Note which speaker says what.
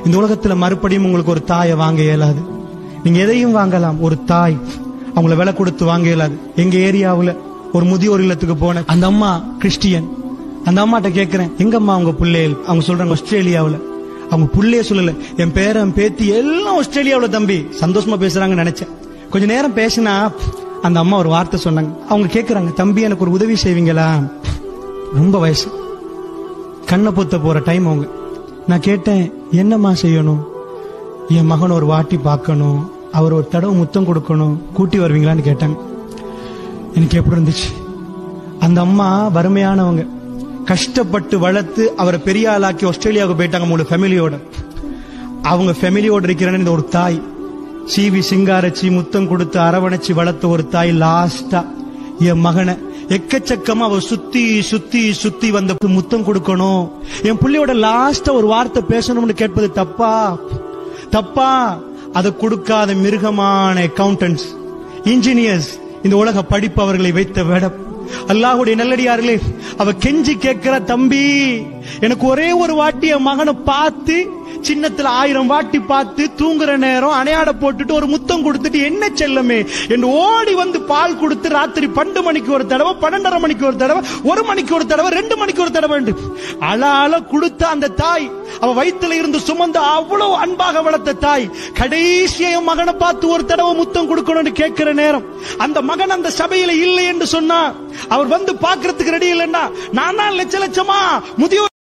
Speaker 1: இந்த உலகத்துல மறுபடியும் உங்களுக்கு ஒரு தாயை வாங்க இயலாது நீங்க எதையும் வாங்கலாம் ஒரு தாய் அவங்கள விலை கொடுத்து வாங்க இயலாது எங்க ஏரியாவுல ஒரு முதியோர் இல்லத்துக்கு போனேன் அந்த அம்மா கிறிஸ்டியன் அந்த அம்மாட்ட கேக்குறேன் எங்கம்மா அவங்க பிள்ளைகள் அவங்க சொல்றாங்க ஆஸ்திரேலியாவுல அவங்க புள்ளைய சொல்லல என் பேரன் பேத்தி எல்லாம் ஆஸ்திரேலியாவுல தம்பி சந்தோஷமா பேசுறாங்கன்னு நினைச்சேன் கொஞ்ச நேரம் பேசினா அந்த அம்மா ஒரு வார்த்தை சொன்னாங்க அவங்க கேக்குறாங்க தம்பி எனக்கு ஒரு உதவி செய்வீங்களா ரொம்ப வயசு கண்ணை பொத்த போற டைம் அவங்க நான் கேட்டேன் என்னம்மா செய்யணும் என் மகன் ஒரு வாட்டி பார்க்கணும் அவர் ஒரு தடவை முத்தம் கொடுக்கணும் கூட்டி வருவீங்களான்னு கேட்டாங்க எனக்கு எப்படி இருந்துச்சு அந்த அம்மா வறுமையானவங்க கஷ்டப்பட்டு வளர்த்து அவரை பெரிய ஆளாக்கி ஆஸ்திரேலியாவுக்கு போயிட்டாங்க மூணு ஃபேமிலியோட அவங்க ஃபேமிலியோட இருக்கிறேன்னு இந்த ஒரு தாய் சீவி சிங்காரச்சி முத்தம் கொடுத்து அரவணைச்சு வளர்த்த ஒரு தாய் லாஸ்டா என் மகனை எக்கச்சக்கமா அவ சுத்தி சுத்தி சுத்தி வந்த முத்தம் கொடுக்கணும் என் புள்ளையோட லாஸ்டா ஒரு வார்த்தை பேசணும்னு கேட்பது தப்பா தப்பா அதை கொடுக்காத மிருகமான அக்கவுண்டன்ஸ் இன்ஜினியர்ஸ் இந்த உலக படிப்பு அவர்களை வைத்த வேடம் அல்லாஹுடைய நல்லடியார்களே அவ கெஞ்சி கேட்கிற தம்பி எனக்கு ஒரே ஒரு வாட்டி என் மகனை பார்த்து சின்னத்துல ஆயிரம் வாட்டி பார்த்து தூங்குற நேரம் அணையாட போட்டுட்டு ஒரு முத்தம் கொடுத்துட்டு என்ன செல்லமே என்று ஓடி வந்து பால் கொடுத்து ராத்திரி பன்னெண்டு மணிக்கு ஒரு தடவை பன்னெண்டரை மணிக்கு ஒரு தடவை ஒரு மணிக்கு ஒரு தடவை ரெண்டு மணிக்கு ஒரு தடவை என்று அழ அழ கொடுத்த அந்த தாய் அவ வயித்துல இருந்து சுமந்து அவ்வளவு அன்பாக வளர்த்த தாய் கடைசியா என் மகனை பார்த்து ஒரு தடவை முத்தம் கொடுக்கணும்னு கேட்கிற நேரம் அந்த மகன் அந்த சபையில இல்லை என்று சொன்னா அவர் வந்து பாக்குறதுக்கு ரெடி இல்லைன்னா நான் தான் லட்ச லட்சமா முதியோர்